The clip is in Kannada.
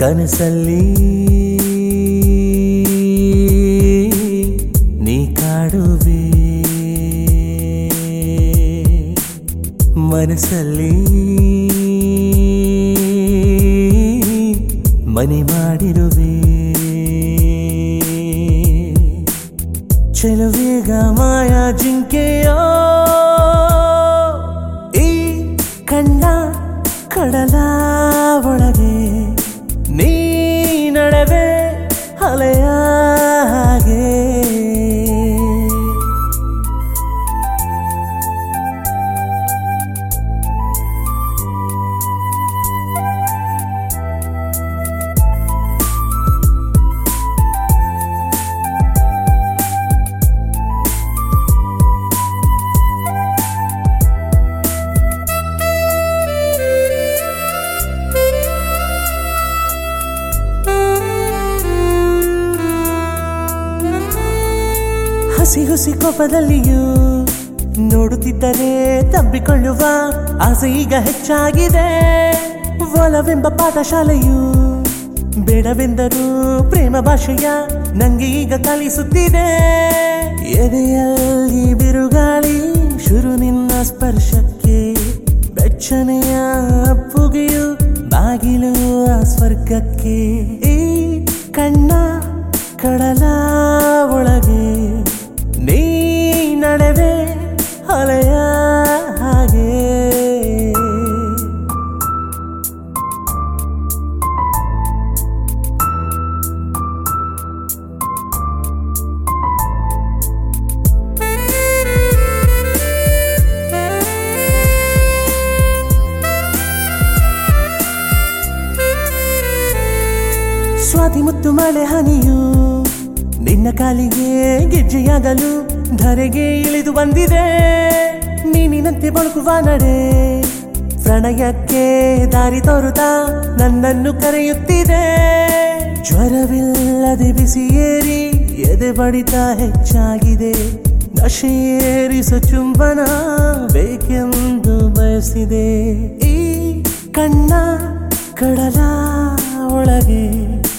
ಕನಸಲ್ಲಿ ನೀ ಕಾಡುವೆ ಮನಸ್ಸಲ್ಲಿ ಮನೆ ಮಾಡಿರುವೆ ಚೆಲುವೇಗ ಮಾಯ ಜಿಂಕೆಯೋ ಈ ಕಣ್ಣ ಕಡಲ ಒಳಗೆ ನೀ ನಡವೆ ಅಲೆಯ ಹಾಗೆ ಹಸಿ ಹುಸಿ ಕೋಪದಲ್ಲಿಯೂ ನೋಡುತ್ತಿದ್ದರೆ ತಬ್ಬಿಕೊಳ್ಳುವ ಆಸೆ ಈಗ ಹೆಚ್ಚಾಗಿದೆ ಒಲವೆಂಬ ಪಾಠಶಾಲೆಯು ಬೇಡವೆಂದರೂ ಪ್ರೇಮ ಭಾಷೆಯ ನಂಗೆ ಈಗ ಕಲಿಸುತ್ತಿದೆ ಎದೆಯಲ್ಲಿ ಬಿರುಗಾಳಿ ಶುರು ನಿನ್ನ ಸ್ಪರ್ಶಕ್ಕೆ ಬೆಚ್ಚನೆಯ ಅಪ್ಪುಗೆಯು ಬಾಗಿಲು ಆ ಸ್ವರ್ಗಕ್ಕೆ ಈ ಕಣ್ಣ ಕಡಲ ಒಳಗೆ ನೀ ನಡವೆ ಅಲೆಯ ಹಾಗೆ ಸ್ವಾತಿ ಮುತ್ತು ಮಳೆ ಹನಿಯು ನಿನ್ನ ಕಾಲಿಗೆ ಗೆಜ್ಜೆಯಾಗಲು ಧರೆಗೆ ಇಳಿದು ಬಂದಿದೆ ಮೀನಿನಂತೆ ಬಳುಕುವ ನಡೆ ಪ್ರಣಯಕ್ಕೆ ದಾರಿ ತೋರುತ್ತಾ ನನ್ನನ್ನು ಕರೆಯುತ್ತಿದೆ ಜ್ವರವಿಲ್ಲದೆ ಬಿಸಿಯೇರಿ ಎದೆ ಬಡಿತ ಹೆಚ್ಚಾಗಿದೆ ನಶೇರಿಸ ಚುಂಬನ ಬೇಕೆಂದು ಬಯಸಿದೆ ಈ ಕಣ್ಣ ಕಡಲ ಒಳಗೆ